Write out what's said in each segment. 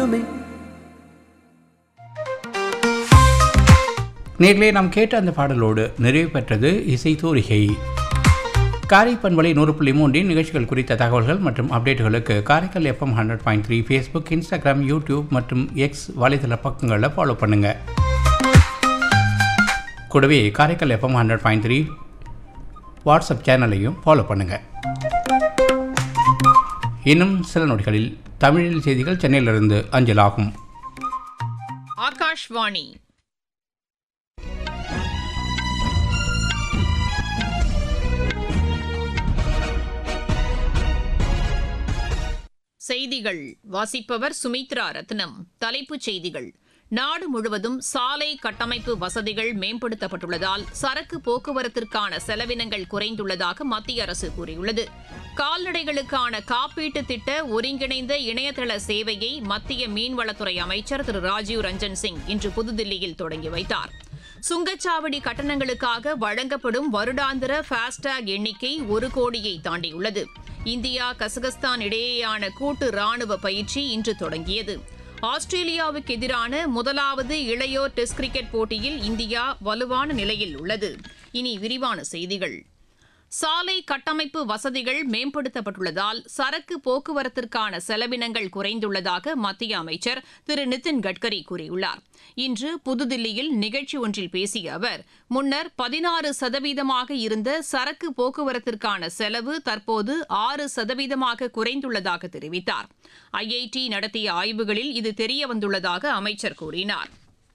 மனமே நேரிலே நாம் கேட்ட அந்த பாடலோடு நிறைவு பெற்றது இசை தூரிகை காரைப்பண்பலை நூறு புள்ளி மூன்றின் நிகழ்ச்சிகள் குறித்த தகவல்கள் மற்றும் அப்டேட்டுகளுக்கு Karaikal FM hundred point three Facebook Instagram YouTube மற்றும் எக்ஸ் வலைதள பக்கங்களில் ஃபாலோ பண்ணுங்கள் கூடவே Karaikal FM hundred point three WhatsApp சேனலையும் ஃபாலோ பண்ணுங்கள் இன்னும் சில நொடிகளில் தமிழில் செய்திகள் சென்னையிலிருந்து அஞ்சலாகும் ஆகாஷ்வாணி செய்திகள் வாசிப்பவர் சுமித்ரா ரத்னம் தலைப்புச் செய்திகள் நாடு முழுவதும் சாலை கட்டமைப்பு வசதிகள் மேம்படுத்தப்பட்டுள்ளதால் சரக்கு போக்குவரத்திற்கான செலவினங்கள் குறைந்துள்ளதாக மத்திய அரசு கூறியுள்ளது கால்நடைகளுக்கான காப்பீட்டு திட்ட ஒருங்கிணைந்த இணையதள சேவையை மத்திய மீன்வளத்துறை அமைச்சர் திரு ராஜீவ் ரஞ்சன் சிங் இன்று புதுதில்லியில் தொடங்கி வைத்தார் சுங்கச்சாவடி கட்டணங்களுக்காக வழங்கப்படும் வருடாந்திர ஃபாஸ்டேக் எண்ணிக்கை ஒரு கோடியை தாண்டியுள்ளது இந்தியா கசகஸ்தான் இடையேயான கூட்டு ராணுவ பயிற்சி இன்று தொடங்கியது ஆஸ்திரேலியாவுக்கு எதிரான முதலாவது இளையோர் டெஸ்ட் கிரிக்கெட் போட்டியில் இந்தியா வலுவான நிலையில் உள்ளது இனி விரிவான செய்திகள் சாலை கட்டமைப்பு வசதிகள் மேம்படுத்தப்பட்டுள்ளதால் சரக்கு போக்குவரத்திற்கான செலவினங்கள் குறைந்துள்ளதாக மத்திய அமைச்சர் திரு நிதின் கட்கரி கூறியுள்ளார் இன்று புதுதில்லியில் நிகழ்ச்சி ஒன்றில் பேசிய அவர் முன்னர் பதினாறு சதவீதமாக இருந்த சரக்கு போக்குவரத்திற்கான செலவு தற்போது ஆறு சதவீதமாக குறைந்துள்ளதாக தெரிவித்தார் ஐஐடி நடத்திய ஆய்வுகளில் இது தெரியவந்துள்ளதாக அமைச்சர் கூறினார்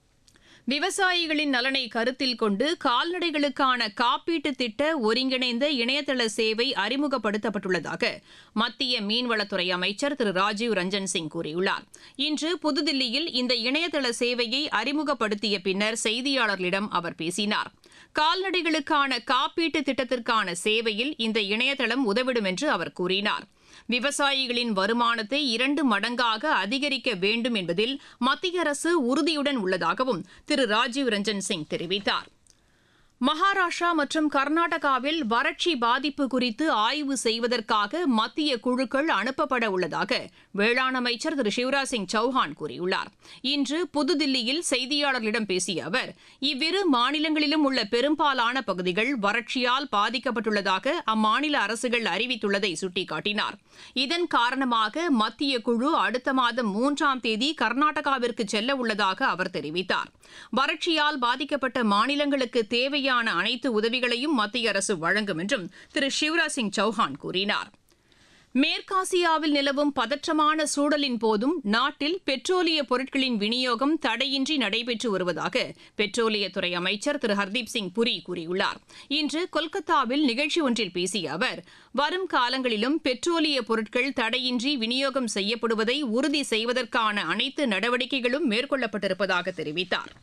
விவசாயிகளின் நலனை கருத்தில் கொண்டு கால்நடைகளுக்கான காப்பீட்டு திட்ட ஒருங்கிணைந்த இணையதள சேவை அறிமுகப்படுத்தப்பட்டுள்ளதாக மத்திய மீன்வளத்துறை அமைச்சர் திரு ராஜீவ் ரஞ்சன் சிங் கூறியுள்ளார் இன்று புதுதில்லியில் இந்த இணையதள சேவையை அறிமுகப்படுத்திய பின்னர் செய்தியாளர்களிடம் அவர் பேசினார் கால்நடைகளுக்கான காப்பீட்டு திட்டத்திற்கான சேவையில் இந்த இணையதளம் உதவிடும் என்று அவர் கூறினார் விவசாயிகளின் வருமானத்தை இரண்டு மடங்காக அதிகரிக்க வேண்டும் என்பதில் மத்திய அரசு உறுதியுடன் உள்ளதாகவும் திரு ராஜீவ் ரஞ்சன் சிங் தெரிவித்தார் மகாராஷ்டிரா மற்றும் கர்நாடகாவில் வறட்சி பாதிப்பு குறித்து ஆய்வு செய்வதற்காக மத்திய குழுக்கள் அனுப்பப்பட உள்ளதாக வேளாண் அமைச்சர் திரு சிவராஜ் சிங் சௌஹான் கூறியுள்ளார் இன்று புதுதில்லியில் செய்தியாளர்களிடம் பேசிய அவர் இவ்விரு மாநிலங்களிலும் உள்ள பெரும்பாலான பகுதிகள் வறட்சியால் பாதிக்கப்பட்டுள்ளதாக அம்மாநில அரசுகள் அறிவித்துள்ளதை சுட்டிக்காட்டினார் இதன் காரணமாக மத்திய குழு அடுத்த மாதம் மூன்றாம் தேதி கர்நாடகாவிற்கு செல்ல உள்ளதாக அவர் தெரிவித்தார் வறட்சியால் பாதிக்கப்பட்ட மாநிலங்களுக்கு தேவையான அனைத்து உதவிகளையும் மத்திய அரசு வழங்கும் என்றும் திரு சிவராஜ் சிங் சௌஹான் கூறினார் மேற்காசியாவில் நிலவும் பதற்றமான சூழலின் போதும் நாட்டில் பெட்ரோலிய பொருட்களின் விநியோகம் தடையின்றி நடைபெற்று வருவதாக பெட்ரோலியத்துறை அமைச்சர் திரு ஹர்தீப் சிங் புரி கூறியுள்ளார் இன்று கொல்கத்தாவில் நிகழ்ச்சி ஒன்றில் பேசிய அவர் வரும் காலங்களிலும் பெட்ரோலிய பொருட்கள் தடையின்றி விநியோகம் செய்யப்படுவதை உறுதி செய்வதற்கான அனைத்து நடவடிக்கைகளும் மேற்கொள்ளப்பட்டிருப்பதாக தெரிவித்தார்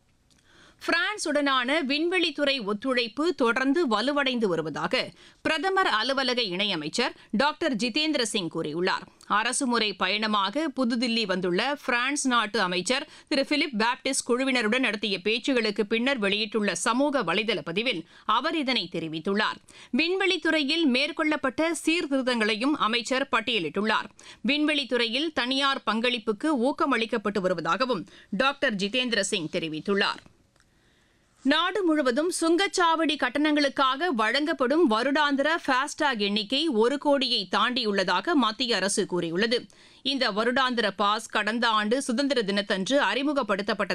பிரான்சுடனான விண்வெளித்துறை ஒத்துழைப்பு தொடர்ந்து வலுவடைந்து வருவதாக பிரதமர் அலுவலக இணையமைச்சர் டாக்டர் ஜிதேந்திர சிங் கூறியுள்ளார் அரசுமுறை பயணமாக புதுதில்லி வந்துள்ள பிரான்ஸ் நாட்டு அமைச்சர் திரு பிலிப் பாப்டிஸ்ட் குழுவினருடன் நடத்திய பேச்சுகளுக்கு பின்னர் வெளியிட்டுள்ள சமூக வலைதள பதிவில் அவர் இதனை தெரிவித்துள்ளார் விண்வெளித்துறையில் மேற்கொள்ளப்பட்ட சீர்திருத்தங்களையும் அமைச்சர் பட்டியலிட்டுள்ளார் விண்வெளித்துறையில் தனியார் பங்களிப்புக்கு ஊக்கமளிக்கப்பட்டு வருவதாகவும் டாக்டர் ஜிதேந்திர சிங் தெரிவித்துள்ளார் நாடு முழுவதும் சுங்கச்சாவடி கட்டணங்களுக்காக வழங்கப்படும் வருடாந்திர ஃபாஸ்டேக் எண்ணிக்கை ஒரு கோடியை தாண்டியுள்ளதாக மத்திய அரசு கூறியுள்ளது இந்த வருடாந்திர பாஸ் கடந்த ஆண்டு சுதந்திர தினத்தன்று அறிமுகப்படுத்தப்பட்ட